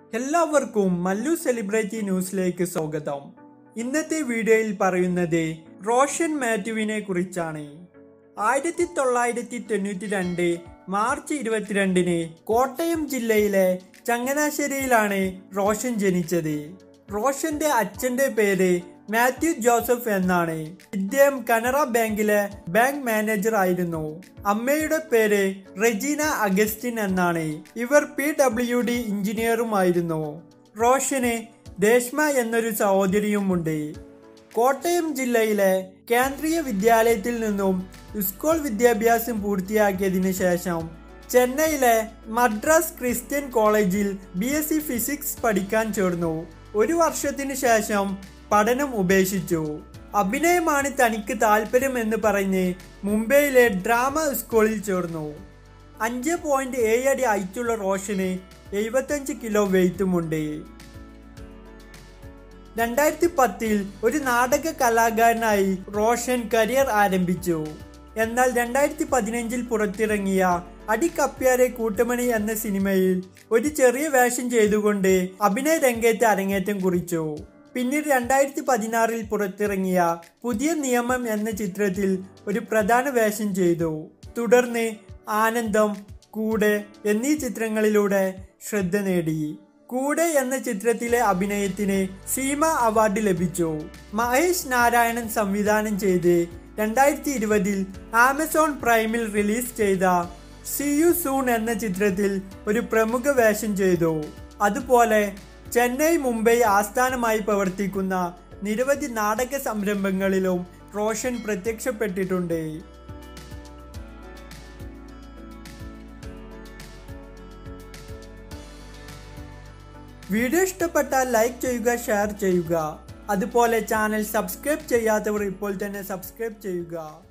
എല്ലാവർക്കും മല്ലു സെലിബ്രിറ്റി ന്യൂസിലേക്ക് സ്വാഗതം ഇന്നത്തെ വീഡിയോയിൽ പറയുന്നത് റോഷൻ മാത്യുവിനെ കുറിച്ചാണ് ആയിരത്തി തൊള്ളായിരത്തി തൊണ്ണൂറ്റി രണ്ട് മാർച്ച് ഇരുപത്തിരണ്ടിന് കോട്ടയം ജില്ലയിലെ ചങ്ങനാശ്ശേരിയിലാണ് റോഷൻ ജനിച്ചത് റോഷന്റെ അച്ഛന്റെ പേര് മാത്യു ജോസഫ് എന്നാണ് ഇദ്ദേഹം കനറ ബാങ്കിലെ ബാങ്ക് മാനേജർ ആയിരുന്നു അമ്മയുടെ പേര് റെജീന അഗസ്റ്റിൻ എന്നാണ് ഇവർ പി ഡബ്ല്യു ഡി എഞ്ചിനീയറുമായിരുന്നു റോഷന് ദേഷ്മ എന്നൊരു സഹോദരിയുമുണ്ട് കോട്ടയം ജില്ലയിലെ കേന്ദ്രീയ വിദ്യാലയത്തിൽ നിന്നും സ്കൂൾ വിദ്യാഭ്യാസം പൂർത്തിയാക്കിയതിനു ശേഷം ചെന്നൈയിലെ മദ്രാസ് ക്രിസ്ത്യൻ കോളേജിൽ ബി എസ് സി ഫിസിക്സ് പഠിക്കാൻ ചേർന്നു ഒരു വർഷത്തിനു ശേഷം പഠനം ഉപേക്ഷിച്ചു അഭിനയമാണ് തനിക്ക് താല്പര്യം എന്ന് പറഞ്ഞ് മുംബൈയിലെ ഡ്രാമ സ്കൂളിൽ ചേർന്നു അഞ്ച് പോയിന്റ് ഏഴ് അടി ഹൈറ്റുള്ള റോഷന് എഴുപത്തഞ്ച് കിലോ വെയിറ്റുമുണ്ട് രണ്ടായിരത്തി പത്തിൽ ഒരു നാടക കലാകാരനായി റോഷൻ കരിയർ ആരംഭിച്ചു എന്നാൽ രണ്ടായിരത്തി പതിനഞ്ചിൽ പുറത്തിറങ്ങിയ അടിക്കപ്പ്യാരെ കൂട്ടമണി എന്ന സിനിമയിൽ ഒരു ചെറിയ വേഷം ചെയ്തുകൊണ്ട് അഭിനയ രംഗത്ത് അരങ്ങേറ്റം കുറിച്ചു പിന്നീട് രണ്ടായിരത്തി പതിനാറിൽ പുറത്തിറങ്ങിയ പുതിയ നിയമം എന്ന ചിത്രത്തിൽ ഒരു പ്രധാന വേഷം ചെയ്തു തുടർന്ന് ആനന്ദം കൂടെ എന്നീ ചിത്രങ്ങളിലൂടെ ശ്രദ്ധ നേടി കൂടെ എന്ന ചിത്രത്തിലെ അഭിനയത്തിന് സീമ അവാർഡ് ലഭിച്ചു മഹേഷ് നാരായണൻ സംവിധാനം ചെയ്ത് രണ്ടായിരത്തി ഇരുപതിൽ ആമസോൺ പ്രൈമിൽ റിലീസ് ചെയ്ത സി യു സൂൺ എന്ന ചിത്രത്തിൽ ഒരു പ്രമുഖ വേഷം ചെയ്തു അതുപോലെ ചെന്നൈ മുംബൈ ആസ്ഥാനമായി പ്രവർത്തിക്കുന്ന നിരവധി നാടക സംരംഭങ്ങളിലും റോഷൻ പ്രത്യക്ഷപ്പെട്ടിട്ടുണ്ട് വീഡിയോ ഇഷ്ടപ്പെട്ടാൽ ലൈക്ക് ചെയ്യുക ഷെയർ ചെയ്യുക അതുപോലെ ചാനൽ സബ്സ്ക്രൈബ് ചെയ്യാത്തവർ ഇപ്പോൾ തന്നെ സബ്സ്ക്രൈബ് ചെയ്യുക